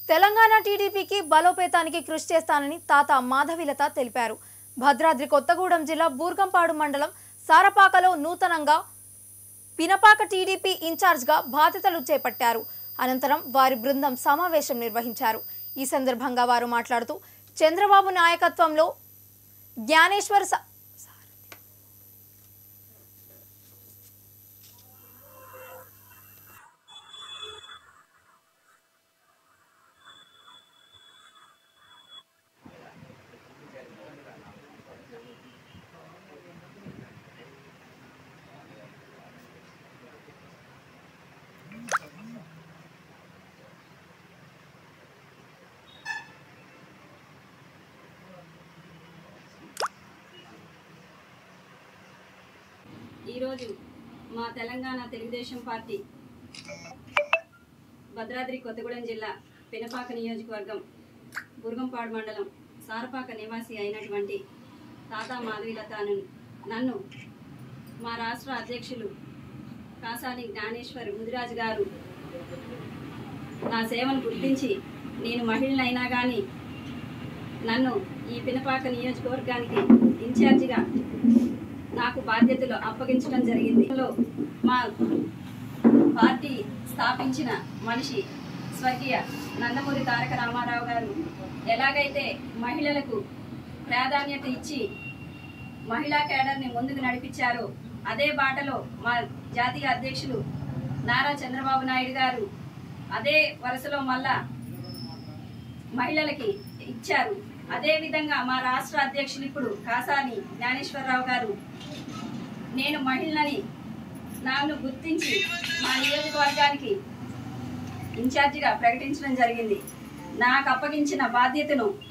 తెలంగాణ టీడీపీకి బలోపేతానికి కృషి చేస్తానని తాత మాధవిలత తెలిపారు భద్రాద్రి కొత్తగూడెం జిల్లా బూర్గంపాడు మండలం సారపాకలో నూతనంగా పినపాక టీడీపీ ఇన్ఛార్జ్గా బాధ్యతలు చేపట్టారు అనంతరం వారి బృందం సమావేశం నిర్వహించారు ఈ సందర్భంగా వారు మాట్లాడుతూ చంద్రబాబు నాయకత్వంలో జ్ఞానేశ్వర్ స- ఈరోజు మా తెలంగాణ తెలుగుదేశం పార్టీ భద్రాద్రి కొత్తగూడెం జిల్లా పినపాక నియోజకవర్గం బుర్గంపాడు మండలం సారపాక నివాసి అయినటువంటి తాతా మాధవిలతను నన్ను మా రాష్ట్ర అధ్యక్షులు కాసాని జ్ఞానేశ్వర్ ముదిరాజు గారు నా సేవను గుర్తించి నేను మహిళనైనా కానీ నన్ను ఈ పినపాక నియోజకవర్గానికి ఇన్ఛార్జిగా నాకు బాధ్యతలు అప్పగించడం జరిగింది ఇందులో మా పార్టీ స్థాపించిన మనిషి స్వర్గీయ నందమూరి తారక రామారావు గారు ఎలాగైతే మహిళలకు ప్రాధాన్యత ఇచ్చి మహిళా కేడర్ని ముందుకు నడిపించారో అదే బాటలో మా జాతీయ అధ్యక్షులు నారా చంద్రబాబు నాయుడు గారు అదే వరుసలో మళ్ళా మహిళలకి ఇచ్చారు అదే విధంగా మా రాష్ట్ర అధ్యక్షులు ఇప్పుడు కాసాని జ్ఞానేశ్వరరావు గారు నేను మహిళని నాను గుర్తించి మా నియోజకవర్గానికి ఇన్ఛార్జిగా ప్రకటించడం జరిగింది నాకు అప్పగించిన బాధ్యతను